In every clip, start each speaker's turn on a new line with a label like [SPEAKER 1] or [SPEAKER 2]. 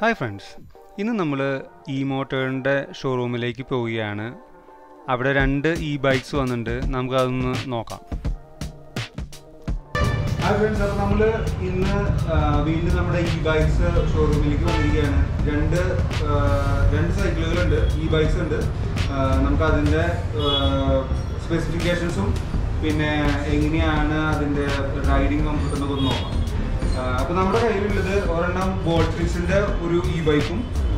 [SPEAKER 1] Hi friends ഇന്ന് നമ്മൾ E മോട്ടോറിൻ്റെ ഷോറൂമിലേക്ക് പോവുകയാണ് അവിടെ രണ്ട് ഇ ബൈക്സ് വന്നിട്ടുണ്ട് നമുക്കതൊന്ന് നോക്കാം ഹായ് ഫ്രണ്ട്സ് അപ്പോൾ നമ്മൾ ഇന്ന് ആ, വീണ്ടും നമ്മുടെ ഇ ബൈക്സ് ഷോറൂമിലേക്ക് വന്നിരിക്കുകയാണ് രണ്ട് ആ, രണ്ട് സൈക്കിളുകളുണ്ട് ഇ ബൈക്സ് ഉണ്ട് ആ, നമുക്ക് അതിൻ്റെ സ്പെസിഫിക്കേഷൻസും പിന്നെ എങ്ങനെയാണ് അതിൻ്റെ റൈഡിങ് കംഫർട്ട് എന്നൊക്കെ ഒന്ന് നോക്കാം അപ്പോൾ നമ്മുടെ കയ്യിലുള്ളത് ഒരെണ്ണം ബോൾട്രിക്സിൻ്റെ ഒരു ഇ ബൈക്കും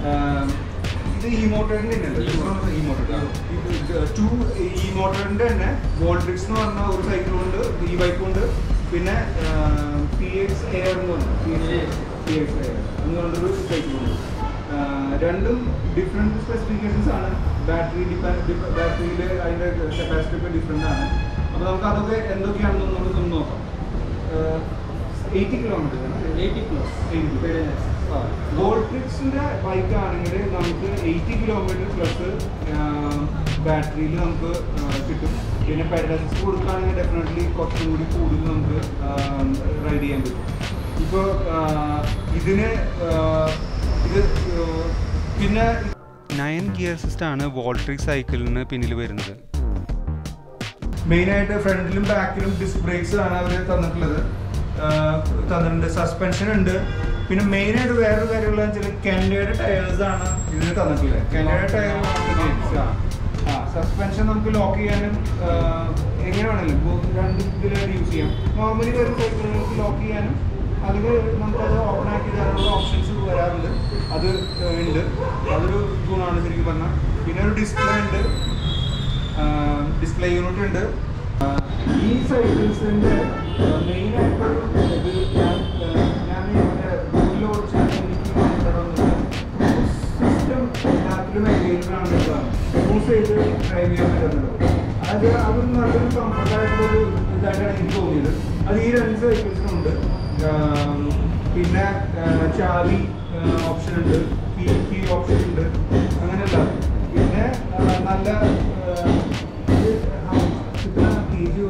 [SPEAKER 1] ഇത് ഇ മോട്ടറിൻ്റെ തന്നെയല്ലേ ഇ മോട്ടർ ടു ഇ മോട്ടറിൻ്റെ തന്നെ വോൾട്രിക്സ് എന്ന് പറഞ്ഞ ഒരു സൈക്കിളും ഉണ്ട് ഇ ബൈക്കും ഉണ്ട് പിന്നെ പി എക്സ് എയർ എന്ന് പറഞ്ഞു പി എക്സ് എയർ എന്ന് പറഞ്ഞൊരു സൈക്കിളുണ്ട് രണ്ടും ഡിഫറെൻറ്റ് സ്പെസിഫിക്കേഷൻസ് ആണ് ബാറ്ററി ഡിപ്പെൻഡ് ബാറ്ററിയിൽ അതിൻ്റെ കപ്പാസിറ്റി ഒക്കെ ഡിഫറെൻ്റ് ആണ് അപ്പോൾ നമുക്ക് അതൊക്കെ എന്തൊക്കെയാണെന്ന് നമുക്കൊന്ന് നോക്കാം എയ്റ്റി കിലോമീറ്റർ
[SPEAKER 2] എയ്റ്റി പ്ലസ്
[SPEAKER 1] വോൾട്രിക്സിന്റെ ബൈക്ക് ആണെങ്കിൽ നമുക്ക് എയ്റ്റി കിലോമീറ്റർ പ്ലസ് ബാറ്ററിയിൽ നമുക്ക് ആ, കിട്ടും പിന്നെ പെഡൽസ് കൊടുക്കുകയാണെങ്കിൽ ഡെഫിനറ്റ്ലി കുറച്ചും കൂടി കൂടുതൽ നമുക്ക് റൈഡ് ചെയ്യാൻ പറ്റും ഇപ്പോൾ ഇതിന് ആ, ഇത് ആ, പിന്നെ നയൻ ഗിയർ സിസ്റ്റം ആണ് വോൾട്രിക് സൈക്കിളിന് പിന്നിൽ വരുന്നത് മെയിനായിട്ട് ഫ്രണ്ടിലും ബാക്കിലും ഡിസ്ക് ബ്രേക്സ് ആണ് അവർ തന്നിട്ടുള്ളത് ആഹ് തന്നിട്ടുണ്ട് സസ്പെൻഷൻ ഉണ്ട് പിന്നെ മെയിനായിട്ട് വേറൊരു കാര്യമുള്ള വെച്ചാൽ കെൻഡയുടെ ടയേഴ്സ് ആണ് ഇതിന് തന്നിട്ടുള്ളത് കെൻഡയുടെ ടയർ ആ സസ്പെൻഷൻ നമുക്ക് ലോക്ക് ചെയ്യാനും ആഹ് എങ്ങനെ വേണമെങ്കിലും ഇപ്പൊ രണ്ട് ഇതിലായിട്ട് യൂസ് ചെയ്യാം നോർമലി വരുന്ന സൈക്കിളുകൾക്ക് ലോക്ക് ചെയ്യാനും അതിൽ നമുക്കത് ഓപ്പൺ ആക്കി തരാനുള്ള ഓപ്ഷൻസ് വരാറുണ്ട് അത് ആഹ് ഉണ്ട് അതൊരു ഗുണമാണ് ശരിക്കും പറഞ്ഞാൽ പിന്നെ ഒരു ഡിസ്പ്ലേ ഉണ്ട് ഡിസ്പ്ലേ യൂണിറ്റ് ഉണ്ട് ആ, ഈ സൈക്കിൾസിന്റെ മെയിൻ ആയിട്ടൊരു ഇത് ഞാൻ ആ, ഞാൻ മറ്റേ ഗൂഗിളിൽ ഓടിച്ച എനിക്ക് സിസ്റ്റം എല്ലാത്തിലും അവൈലബിൾ ആണ് യൂസ് ചെയ്ത് ഡ്രൈവ് ചെയ്യാൻ പറ്റുന്നത് അത് അത് നല്ലൊരു കംഫർട്ടായിട്ടുള്ളൊരു ഇതായിട്ടാണ് എനിക്ക് തോന്നിയത് അത് ഈ രണ്ട് സൈക്കിൾസിനുണ്ട് പിന്നെ ആ, ചാവി ഓപ്ഷൻ ഉണ്ട് കീ കീ ഓപ്ഷൻ ഉണ്ട് അങ്ങനെയല്ല പിന്നെ ആ, നല്ല ആ, ഇത് ആ, കിട്ടുന്ന കെ ജി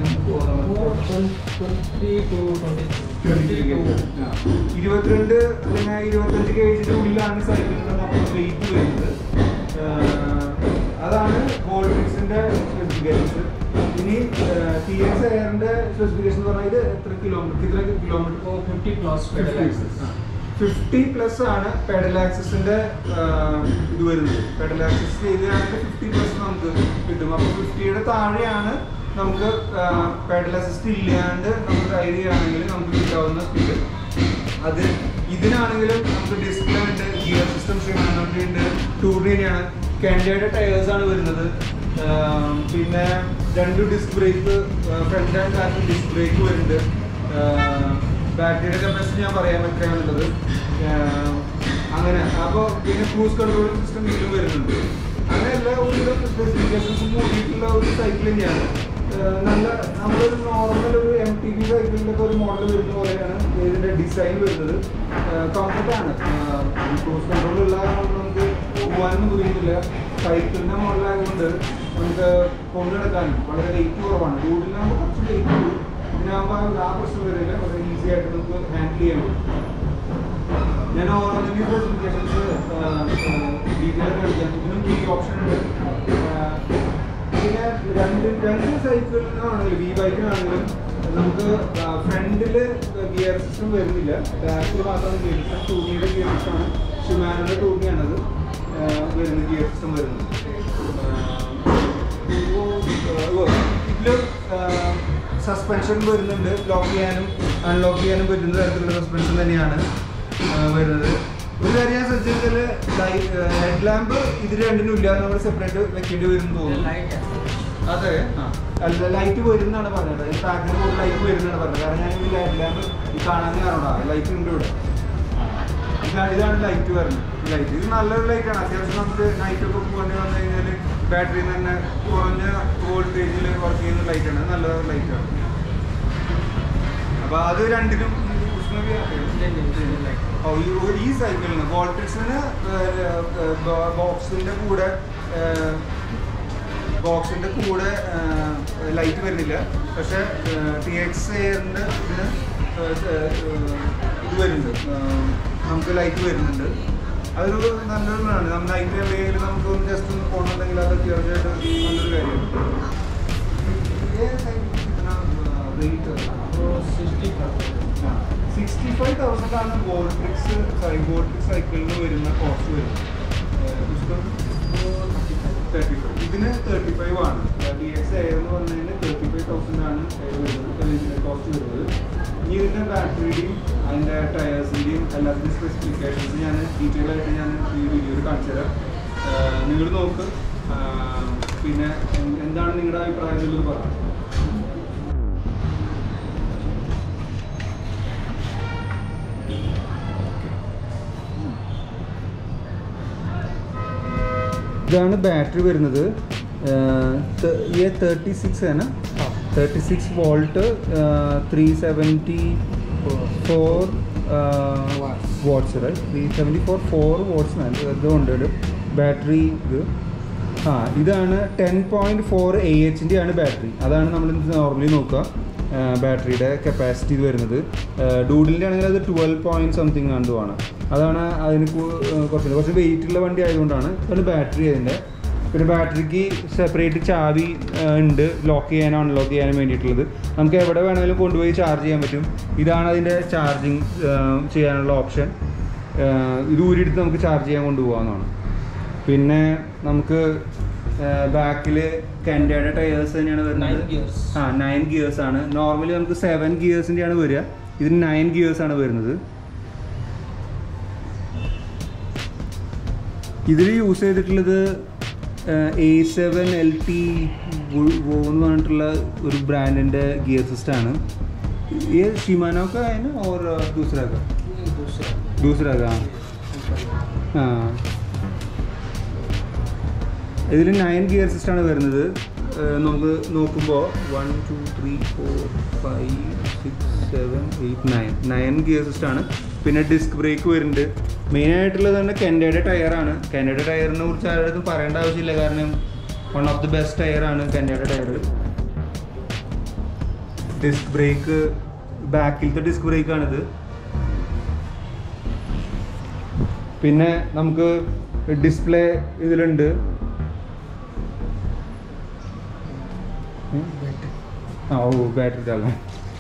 [SPEAKER 2] ട്വന്റി ടു
[SPEAKER 1] ആ. ഇരുപത്തിരണ്ട് അല്ലെങ്കിൽ ഇരുപത്തഞ്ച് കെ ജിന്റെ ഉള്ളിലാണ് സൈക്കിളിന്റെ മൊത്തം വെയിറ്റ് വരുന്നത് ആ, അതാണ് വോൾട്രിക്സിന്റെ സ്പെസിഫിക്കേഷൻസ് ഇനി ടി എക്സ് എയറിന്റെ സ്പെസിഫിക്കേഷൻ എന്ന് പറഞ്ഞാൽ ഇത് എത്ര കിലോമീറ്റർ ഇത്ര kilometre
[SPEAKER 2] fifty plus
[SPEAKER 1] fifty plus ആണ് പെഡൽ ആക്സസിന്റെ ഇത് വരുന്നത് പെഡൽ ആക്സസ് ചെയ്താണെങ്കിൽ ഫിഫ്റ്റി പ്ലസ് നമുക്ക് കിട്ടും അപ്പോൾ ഫിഫ്റ്റിയുടെ താഴെയാണ് നമുക്ക് പെഡൽ അസിസ്റ്റ് ഇല്ലാണ്ട് നമുക്ക് റൈഡ് ചെയ്യുകയാണെങ്കിൽ നമുക്ക് കിട്ടാവുന്ന സ്പീഡ് അത് ഇതിനാണെങ്കിലും നമുക്ക് ഡിസ്പ്ലേ ഉണ്ട് ഗിയർ സിസ്റ്റം ഷിമാനോട്ടി ഉണ്ട് ടൂറിനെയാണ് കാൻഡയുടെ ടയേഴ്സ് ആണ് വരുന്നത് ആഹ് പിന്നെ രണ്ട് disc brake front and back disc brake വരുന്നുണ്ട് ബാറ്ററിയുടെ കപ്പാസിറ്റി ഞാൻ പറയാൻ എത്രയാണുള്ളത് ആഹ് അങ്ങനെ അപ്പോൾ പിന്നെ ക്രൂസ് കൺട്രോൾ സിസ്റ്റം ഇതിലും വരുന്നുണ്ട് അങ്ങനെ എല്ലാ ഒരു സ്പെസിഫിക്കേഷൻസും കൂടിയിട്ടുള്ള ഒരു സൈക്കിൾ തന്നെയാണ് ആഹ് നല്ല നമ്മളൊരു നോർമൽ ഒരു എം ടി വി സൈക്കിളിൻ്റെ ഒക്കെ ഒരു മോഡൽ വരുന്ന പോലെയാണ് ഇതിൻ്റെ ഡിസൈൻ വരുന്നത് കംഫർട്ടാണ് ക്രൂസ് കൺട്രോൾ ഉള്ള കാരണം നമുക്ക് പോകാനൊന്നും ബുദ്ധിമുട്ടില്ല സൈക്കിളിൻ്റെ മോഡലായതുകൊണ്ട് നമുക്ക് കൊണ്ടു നടക്കാനും വളരെ വെയിറ്റ് കുറവാണ് റോഡിലാകുമ്പോൾ കുറച്ച് വെയിറ്റ് കൂടും ഇതിനാകുമ്പോൾ ആ പ്രശ്നം വരില്ല വളരെ ഈസി ആയിട്ട് നമുക്ക് ഹാൻഡിൽ ചെയ്യാൻ പറ്റും ഞാൻ ഓരോന്നിൻ്റെ സ്പെസിഫിക്കേഷൻസ് ഡീറ്റെയിൽ കളിക്കാം ഇതിനും ഈ ഓപ്ഷൻ ഉണ്ട് ആ, പിന്നെ രണ്ട് രണ്ട് സൈക്കിളിനാണെങ്കിലും വി ബൈക്കിനാണെങ്കിലും നമുക്ക് ഫ്രണ്ടിൽ ഗിയർ സിസ്റ്റം വരുന്നില്ല ബാക്കിൽ മാത്രമാണ് ഗിയർ സിസ്റ്റം ടൂണിയുടെ ഗിയർ സിസ്റ്റമാണ് ഷിമാനോയുടെ ടൂണിയാണത് വരുന്ന ഗിയർ സിസ്റ്റം വരുന്നത് ഇതിൽ സസ്പെൻഷൻ വരുന്നുണ്ട് ലോക്ക് ചെയ്യാനും അൺലോക്ക് ചെയ്യാനും പറ്റുന്ന തരത്തിലുള്ള സസ്പെൻഷൻ തന്നെയാണ് ആ, വരുന്നത് ഒരു കാര്യം ഞാൻ ശ്രദ്ധിച്ചാൽ ഹെഡ് ലാമ്പ് ഇത് രണ്ടിനും ഇല്ല നമ്മൾ സെപ്പറേറ്റ് വെക്കേണ്ടി വരും എന്ന് തോന്നുന്നു അതെ ആ. അല്ല ലൈറ്റ് വരുന്നതാണ് പറഞ്ഞത് ഈ പാക്കിന് കൂടുതൽ ലൈറ്റ് വരുന്നതാണ് പറഞ്ഞത് കാരണം ഞാൻ ഈ ലൈറ്റ് ലാമ്പ് ഈ കാണാൻ കാരണമാണ് ലൈറ്റ് ഉണ്ട് ഇവിടെ ഇതാണ് ഇതാണ് ലൈറ്റ് വരുന്നത് ലൈറ്റ് ഇത് നല്ലൊരു ലൈറ്റാണ് അത്യാവശ്യം നമുക്ക് നൈറ്റ് ഒക്കെ പോകേണ്ടി വന്നു കഴിഞ്ഞാൽ ബാറ്ററിയിൽ നിന്ന് തന്നെ കുറഞ്ഞ വോൾട്ടേജിൽ വർക്ക് ചെയ്യുന്ന ലൈറ്റാണ് നല്ല ലൈറ്റാണ് അപ്പോൾ അത് രണ്ടിനും ഉഷ്ണവ്യ ഓ, ഈ ഒരു- ഈ സൈക്കിളിന് വോൾട്ടേഴ്സിന് ബോക്സിന്റെ കൂടെ ബോക്സിന്റെ കൂടെ ലൈറ്റ് വരുന്നില്ല പക്ഷെ ടി എക്സ് എയറിന്റെ ഇതിന് ഏഹ്, ഏഹ്, ഇത് വരുന്നുണ്ട് നമുക്ക് ലൈറ്റ് വരുന്നുണ്ട് അതൊരു നല്ലൊരു നമ്മൾ നൈറ്റ് എവിടെയെങ്കിലും നമുക്ക് ഒന്ന് ജസ്റ്റ് ഒന്ന് പോകണമെന്നുണ്ടെങ്കിൽ അത് തീർച്ചയായിട്ടും നല്ലൊരു കാര്യമാണ്
[SPEAKER 2] सिक्सटी
[SPEAKER 1] സിക്സ്റ്റി ഫൈവ് തൗസൻഡ് ആണ് വോൾട്രിക്സ് വോൾട്രിക് സൈക്കിളിന് വരുന്ന കോസ്റ്റ് വരുന്നത് തേർട്ടി ഫൈവ് ഇതിന് തേർട്ടി ഫൈവ് ആണ് ഡി എക്സ് എയർ എന്ന് പറഞ്ഞതിന് തേർട്ടി ഫൈവ് തൗസൻഡ് ആണ് എയർ വരുന്നത് കോസ്റ്റ് വരുന്നത് ഇനി ഇതിൻ്റെ ബാറ്ററിയുടെയും അതിൻ്റെ ടയേഴ്സിൻ്റെയും എല്ലാത്തിൻ്റെയും സ്പെസിഫിക്കേഷൻസ് ഞാൻ ഡീറ്റെയിൽ ആയിട്ട് ഞാൻ ഈ വീഡിയോയിൽ കാണിച്ചു തരാം നിങ്ങൾ നോക്ക് ആ, പിന്നെ എൻ- എന്താണ് നിങ്ങളുടെ അഭിപ്രായം എന്നുള്ളത് പറയാം ഇതാണ് ബാറ്ററി വരുന്നത് ये തേർട്ടി സിക്സ് है ना thirty six volt three seventy four watts right three seventy four four watts അതുകൊണ്ട് ബാറ്ററി ഇത് ആ ഇതാണ് ടെൻ പോയിൻറ്റ് ഫോർ എ എച്ചിൻ്റെ ആണ് ബാറ്ററി അതാണ് നമ്മൾ നോർമലി നോക്കുക ബാറ്ററിയുടെ കപ്പാസിറ്റി ഇത് വരുന്നത് ഡൂഡിലിൻ്റെ ആണെങ്കിൽ അത് ട്വൽവ് പോയിൻറ്റ് സംതിങ് ആണ് ആണ് അതാണ് അതിന് കു- ഏർ കുറച്ച് കുറച്ച് വെയിറ്റ് ഉള്ള വണ്ടി ആയതുകൊണ്ടാണ് ഇതാണ് ബാറ്ററി അതിൻ്റെ പിന്നെ ബാറ്ററിക്ക് സെപ്പറേറ്റ് ചാവി ആ, ഉണ്ട് ലോക്ക് ചെയ്യാനോ അൺലോക്ക് ചെയ്യാനും വേണ്ടിയിട്ടുള്ളത് നമുക്ക് എവിടെ വേണമെങ്കിലും കൊണ്ടുപോയി ചാർജ് ചെയ്യാൻ പറ്റും ഇതാണ് അതിൻ്റെ ചാർജിങ് ചെയ്യാനുള്ള ഓപ്ഷൻ ഇത് ഊരിയെടുത്ത് നമുക്ക് ചാർജ് ചെയ്യാൻ കൊണ്ടുപോകാവുന്നതാണ് പിന്നെ നമുക്ക് ബാക്കിൽ കെൻഡയുടെ ടയേഴ്സ് തന്നെയാണ് വരുന്നത്
[SPEAKER 2] Nine gears.
[SPEAKER 1] ആ നയൻ ഗിയേഴ്സ് ആണ് നോർമലി നമുക്ക് സെവൻ ഗിയേഴ്സിൻ്റെ ആണ് വരിക ഇതിന് നയൻ ഗിയേഴ്സ് ആണ് വരുന്നത് ഇതിൽ യൂസ് ചെയ്തിട്ടുള്ളത് എ സെവൻ എൽ ടി എന്ന് പറഞ്ഞിട്ടുള്ള ഒരു ബ്രാൻഡിൻ്റെ ഗിയർ സിസ്റ്റം ആണ് ये शिमानो का है ना और दूसरा का
[SPEAKER 2] दूसरा
[SPEAKER 1] दूसरा का ആ ഇതിൽ നയൻ ഗിയർ സിസ്റ്റം ആണ് വരുന്നത് ഏഹ് നമുക്ക് നോക്കുമ്പോൾ one two three four five six seven eight nine nine gear system ആണ് പിന്നെ ഡിസ്ക് ബ്രേക്ക് വരുന്നുണ്ട് മെയിനായിട്ടുള്ളത് തന്നെ കെൻഡയുടെ ടയറാണ് കെൻഡയുടെ ടയറിനെ കുറിച്ച് ആരുടെ പറയേണ്ട ആവശ്യമില്ല കാരണം വൺ ഓഫ് ദി ബെസ്റ്റ് ടയറാണ് കെൻഡയുടെ ടയർ ഡിസ്ക് ബ്രേക്ക് ബാക്കിലത്തെ ഡിസ്ക് ബ്രേക്കാണിത് പിന്നെ നമുക്ക് ഡിസ്പ്ലേ ഇതിലുണ്ട് ഉം. ആ ഓ ബാറ്ററി ചാകാൻ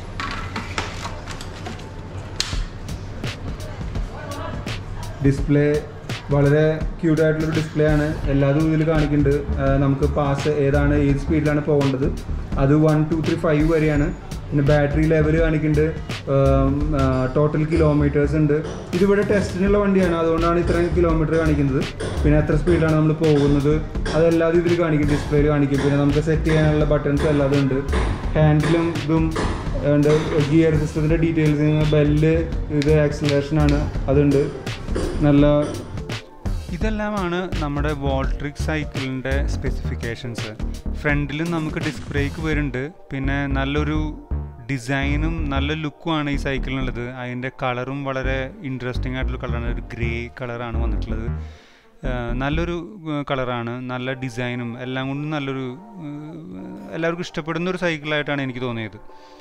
[SPEAKER 1] ഡിസ്പ്ലേ വളരെ ക്യൂട്ട് ആയിട്ടുള്ളൊരു ഡിസ്പ്ലേ ആണ് എല്ലാതും ഇതിൽ കാണിക്കുന്നുണ്ട് ആ, നമുക്ക് പാസ് ഏതാണ് ഏത് സ്പീഡിലാണ് പോകേണ്ടത് അത് വൺ ടു ത്രീ ഫൈവ് വരെയാണ് പിന്നെ ബാറ്ററി ലെവൽ കാണിക്കുന്നുണ്ട് ടോട്ടൽ കിലോമീറ്റേഴ്സ് ഉണ്ട് ഇതിവിടെ ടെസ്റ്റിനുള്ള വണ്ടിയാണ് അതുകൊണ്ടാണ് ഇത്രയും കിലോമീറ്റർ കാണിക്കുന്നത് പിന്നെ എത്ര സ്പീഡിലാണ് നമ്മൾ പോകുന്നത് അതെല്ലാതും ഇതിൽ കാണിക്കും ഡിസ്പ്ലേയിൽ കാണിക്കും പിന്നെ നമുക്ക് സെറ്റ് ചെയ്യാനുള്ള ബട്ടൺസ് എല്ലാതും ഉണ്ട് ഹാൻഡിലും ഇതും ഉണ്ട് ഗിയർ സിസ്റ്റത്തിൻ്റെ ഡീറ്റെയിൽസ് ബെല്ല് ഇത് ആക്സിലേഷൻ ആണ് അതുണ്ട് നല്ല ഇതെല്ലാമാണ് നമ്മുടെ വോൾട്രിക് സൈക്കിളിൻ്റെ സ്പെസിഫിക്കേഷൻസ് ഫ്രണ്ടിലും നമുക്ക് ഡിസ്ക് ബ്രേക്ക് വരുന്നുണ്ട് പിന്നെ നല്ലൊരു ഡിസൈനും നല്ല ലുക്കുമാണ് ഈ സൈക്കിളിനുള്ളത് അതിൻ്റെ കളറും വളരെ ഇൻട്രസ്റ്റിംഗ് ആയിട്ടുള്ള കളറാണ് ഒരു ഗ്രേ കളറാണ് വന്നിട്ടുള്ളത് ഏഹ് നല്ലൊരു കളറാണ് നല്ല ഡിസൈനും എല്ലാം കൊണ്ടും നല്ലൊരു ഏഹ് എല്ലാവർക്കും ഇഷ്ടപ്പെടുന്ന ഒരു സൈക്കിളായിട്ടാണ് എനിക്ക് തോന്നിയത്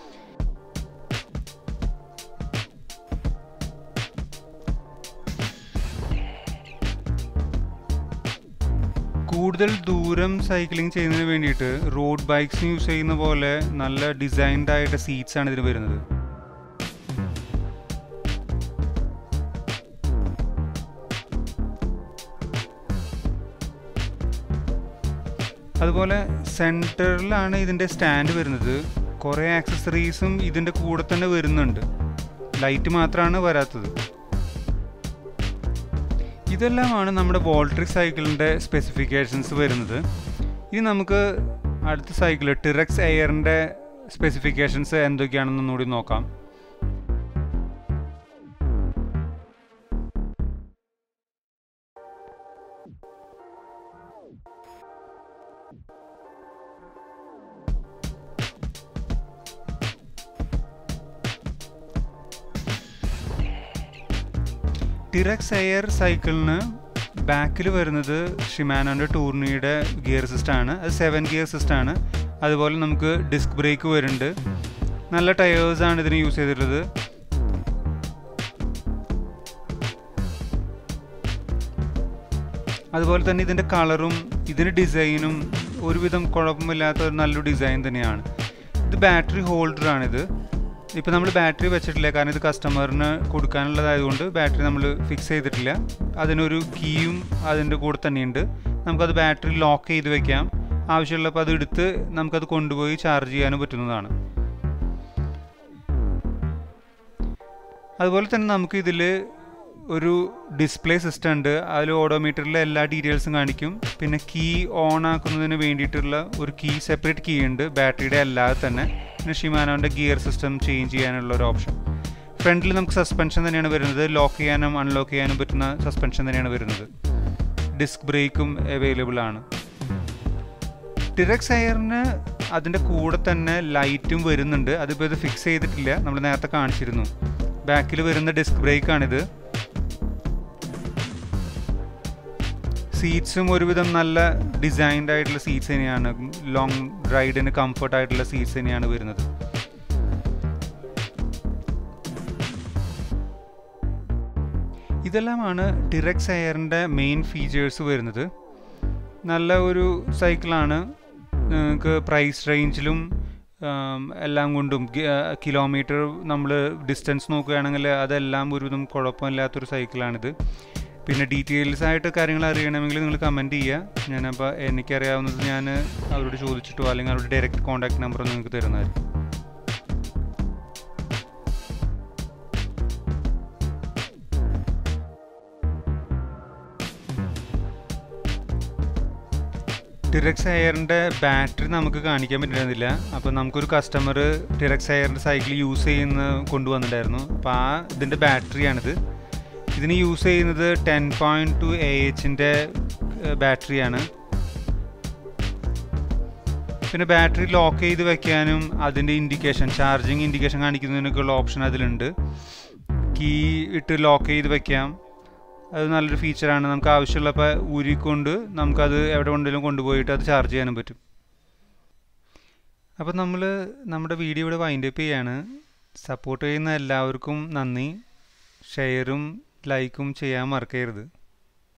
[SPEAKER 1] കൂടുതൽ ദൂരം സൈക്ലിംഗ് ചെയ്യുന്നതിന് വേണ്ടിയിട്ട് റോഡ് ബൈക്സിന് യൂസ് ചെയ്യുന്ന പോലെ നല്ല ഡിസൈൻഡ് ആയിട്ട് സീറ്റ്സ് ആണ് ഇതിന് വരുന്നത് അതുപോലെ സെൻറ്ററിലാണ് ഇതിൻ്റെ സ്റ്റാൻഡ് വരുന്നത് കുറേ ആക്സസറീസും ഇതിൻ്റെ കൂടെ തന്നെ വരുന്നുണ്ട് ലൈറ്റ് മാത്രമാണ് വരാത്തത് ഇതെല്ലാമാണ് നമ്മുടെ വോൾട്രിക് സൈക്കിളിൻ്റെ സ്പെസിഫിക്കേഷൻസ് വരുന്നത് ഇനി നമുക്ക് അടുത്ത സൈക്കിൾ ടിറക്സ് എയറിൻ്റെ സ്പെസിഫിക്കേഷൻസ് എന്തൊക്കെയാണെന്ന് കൂടി നോക്കാം ടിറക്സ് എയർ സൈക്കിളിന് ബാക്കിൽ വരുന്നത് ഷിമാനോൻ്റെ ടൂർണിയുടെ ഗിയർ സിസ്റ്റമാണ് അത് സെവൻ ഗിയർ സിസ്റ്റമാണ് അതുപോലെ നമുക്ക് ഡിസ്ക് ബ്രേക്ക് വരുന്നുണ്ട് നല്ല ടയേഴ്സാണ് ഇതിന് യൂസ് ചെയ്തിട്ടുള്ളത് അതുപോലെ തന്നെ ഇതിൻ്റെ കളറും ഇതിൻ്റെ ഡിസൈനും ഒരുവിധം കുഴപ്പമില്ലാത്ത ഒരു നല്ലൊരു ഡിസൈൻ തന്നെയാണ് ഇത് ബാറ്ററി ഹോൾഡറാണിത് ഇപ്പോൾ നമ്മൾ ബാറ്ററി വെച്ചിട്ടില്ല കാരണം ഇത് കസ്റ്റമറിന് കൊടുക്കാനുള്ളതായതുകൊണ്ട് ബാറ്ററി നമ്മൾ ഫിക്സ് ചെയ്തിട്ടില്ല അതിനൊരു കീയും അതിൻ്റെ കൂടെ തന്നെയുണ്ട് നമുക്കത് ബാറ്ററി ലോക്ക് ചെയ്ത് വെക്കാം ആവശ്യമുള്ളപ്പോൾ അത് എടുത്ത് നമുക്കത് കൊണ്ടുപോയി ചാർജ് ചെയ്യാനും പറ്റുന്നതാണ് അതുപോലെ തന്നെ നമുക്ക് ഇതിൽ ഒരു ഡിസ്പ്ലേ സിസ്റ്റം ഉണ്ട് അതിൽ ഓഡോമീറ്ററിലെ എല്ലാ ഡീറ്റെയിൽസും കാണിക്കും പിന്നെ കീ ഓൺ ആക്കുന്നതിന് വേണ്ടിയിട്ടുള്ള ഒരു കീ സെപ്പറേറ്റ് കീ ഉണ്ട് ബാറ്ററിയുടെ അല്ലാതെ തന്നെ പിന്നെ ഷിമാനോൻ്റെ ഗിയർ സിസ്റ്റം ചേഞ്ച് ചെയ്യാനുള്ള ഒരു ഓപ്ഷൻ ഫ്രണ്ടിൽ നമുക്ക് സസ്പെൻഷൻ തന്നെയാണ് വരുന്നത് ലോക്ക് ചെയ്യാനും അൺലോക്ക് ചെയ്യാനും പറ്റുന്ന സസ്പെൻഷൻ തന്നെയാണ് വരുന്നത് ഡിസ്ക് ബ്രേക്കും അവൈലബിൾ ആണ് ടിറക്സ് എയറിന് അതിൻ്റെ കൂടെ തന്നെ ലൈറ്റും വരുന്നുണ്ട് അതിപ്പോൾ ഇത് ഫിക്സ് ചെയ്തിട്ടില്ല നമ്മൾ നേരത്തെ കാണിച്ചിരുന്നു ബാക്കിൽ വരുന്ന ഡിസ്ക് ബ്രേക്കാണിത് സീറ്റ്സും ഒരുവിധം നല്ല ഡിസൈൻഡ് ആയിട്ടുള്ള സീറ്റ്സ് തന്നെയാണ് ലോങ് റൈഡിന് കംഫർട്ട് ആയിട്ടുള്ള സീറ്റ്സ് തന്നെയാണ് വരുന്നത് ഇതെല്ലാമാണ് ടിറക്സ് എയറിൻ്റെ മെയിൻ ഫീച്ചേഴ്സ് വരുന്നത് നല്ല ഒരു സൈക്കിളാണ് നിങ്ങൾക്ക് പ്രൈസ് റേഞ്ചിലും എല്ലാം കൊണ്ടും കിലോമീറ്റർ നമ്മൾ ഡിസ്റ്റൻസ് നോക്കുകയാണെങ്കിൽ അതെല്ലാം ഒരുവിധം കുഴപ്പമില്ലാത്തൊരു സൈക്കിളാണിത് പിന്നെ ഡീറ്റെയിൽസ് ആയിട്ട് കാര്യങ്ങൾ അറിയണമെങ്കിൽ നിങ്ങൾ കമൻറ്റ് ചെയ്യുക ഞാനപ്പോൾ എനിക്കറിയാവുന്നത് ഞാൻ അവരോട് ചോദിച്ചിട്ടോ അല്ലെങ്കിൽ അവരുടെ ഡയറക്റ്റ് കോൺടാക്ട് നമ്പർ നിങ്ങൾക്ക് തരുന്നതായിരിക്കും ടിറക്സ് എയറിൻ്റെ ബാറ്ററി നമുക്ക് കാണിക്കാൻ പറ്റുന്നില്ല അപ്പോൾ നമുക്കൊരു കസ്റ്റമർ ടിറക്സ് എയറിൻ്റെ സൈക്കിൾ യൂസ് ചെയ്യുന്ന കൊണ്ടുവന്നിട്ടുണ്ടായിരുന്നു അപ്പോൾ ആ ഇതിൻ്റെ ബാറ്ററിയാണിത് ഇതിന് യൂസ് ചെയ്യുന്നത് ടെൻ പോയിൻറ്റ് ടു എ എച്ചിൻ്റെ ബാറ്ററിയാണ് പിന്നെ ബാറ്ററി ലോക്ക് ചെയ്ത് വെക്കാനും അതിൻ്റെ ഇൻഡിക്കേഷൻ ചാർജിങ് ഇൻഡിക്കേഷൻ കാണിക്കുന്നതിനൊക്കെയുള്ള ഓപ്ഷൻ അതിലുണ്ട് കീ ഇട്ട് ലോക്ക് ചെയ്ത് വെക്കാം അത് നല്ലൊരു ഫീച്ചറാണ് നമുക്ക് ആവശ്യമുള്ളപ്പോൾ ഊരിക്കൊണ്ട് നമുക്കത് എവിടെ കൊണ്ടെങ്കിലും കൊണ്ടുപോയിട്ട് അത് ചാർജ് ചെയ്യാനും പറ്റും അപ്പോൾ നമ്മൾ നമ്മുടെ വീഡിയോ ഇവിടെ വൈൻഡപ്പ് ചെയ്യാണ് സപ്പോർട്ട് ചെയ്യുന്ന എല്ലാവർക്കും നന്ദി ഷെയറും ലൈക്കും ചെയ്യാൻ മറക്കരുത്